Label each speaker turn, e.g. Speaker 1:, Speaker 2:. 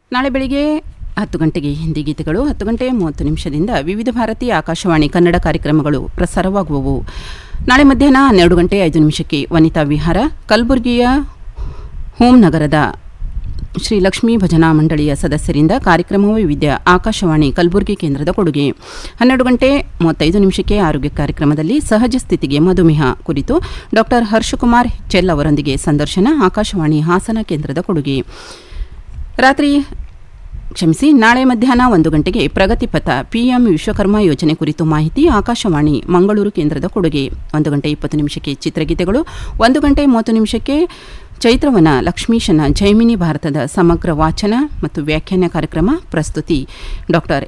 Speaker 1: ನಾಳೆ ಬೆಳಿಗ್ಗೆ ಹತ್ತು ಗಂಟೆಗೆ ಹಿಂದಿ ಗೀತೆಗಳು ಹತ್ತು ಗಂಟೆ ಮೂವತ್ತು ನಿಮಿಷದಿಂದ ವಿವಿಧ ಭಾರತಿ ಆಕಾಶವಾಣಿ ಕನ್ನಡ ಕಾರ್ಯಕ್ರಮಗಳು ಪ್ರಸಾರವಾಗುವವು ನಾಳೆ ಮಧ್ಯಾಹ್ನ ಹನ್ನೆರಡು ಗಂಟೆ ಐದು ನಿಮಿಷಕ್ಕೆ ವನಿತಾ ವಿಹಾರ ಕಲಬುರಗಿಯ ಹೋಂ ನಗರದ ಶ್ರೀ ಲಕ್ಷ್ಮೀ ಭಜನಾ ಮಂಡಳಿಯ ಸದಸ್ಯರಿಂದ ಕಾರ್ಯಕ್ರಮ ವೈವಿಧ್ಯ ಆಕಾಶವಾಣಿ ಕಲಬುರಗಿ ಕೇಂದ್ರದ ಕೊಡುಗೆ ಹನ್ನೆರಡು ಗಂಟೆ ಮೂವತ್ತೈದು ನಿಮಿಷಕ್ಕೆ ಆರೋಗ್ಯ ಕಾರ್ಯಕ್ರಮದಲ್ಲಿ ಸಹಜ ಸ್ಥಿತಿಗೆ ಮಧುಮೇಹ ಕುರಿತು ಡಾಕ್ಟರ್ ಹರ್ಷಕುಮಾರ್ ಚೆಲ್ ಅವರೊಂದಿಗೆ ಸಂದರ್ಶನ ಆಕಾಶವಾಣಿ ಹಾಸನ ಕೇಂದ್ರದ ಕೊಡುಗೆ ರಾತ್ರಿ ಕ್ಷಮಿಸಿ ನಾಳೆ ಮಧ್ಯಾಹ್ನ ಒಂದು ಗಂಟೆಗೆ ಪ್ರಗತಿಪಥ ಪಿಎಂ ವಿಶ್ವಕರ್ಮ ಯೋಜನೆ ಕುರಿತು ಮಾಹಿತಿ ಆಕಾಶವಾಣಿ ಮಂಗಳೂರು ಕೇಂದ್ರದ ಕೊಡುಗೆ ಒಂದು ಗಂಟೆ ಇಪ್ಪತ್ತು ನಿಮಿಷಕ್ಕೆ ಚಿತ್ರಗೀತೆಗಳು ಒಂದು ಗಂಟೆ ಮೂವತ್ತು ನಿಮಿಷಕ್ಕೆ ಚೈತ್ರವನ ಲಕ್ಷ್ಮೀಶನ ಜೈಮಿನಿ ಭಾರತದ ಸಮಗ್ರ ವಾಚನ ಮತ್ತು ವ್ಯಾಖ್ಯಾನ ಕಾರ್ಯಕ್ರಮ ಪ್ರಸ್ತುತಿ ಡಾಕ್ಟರ್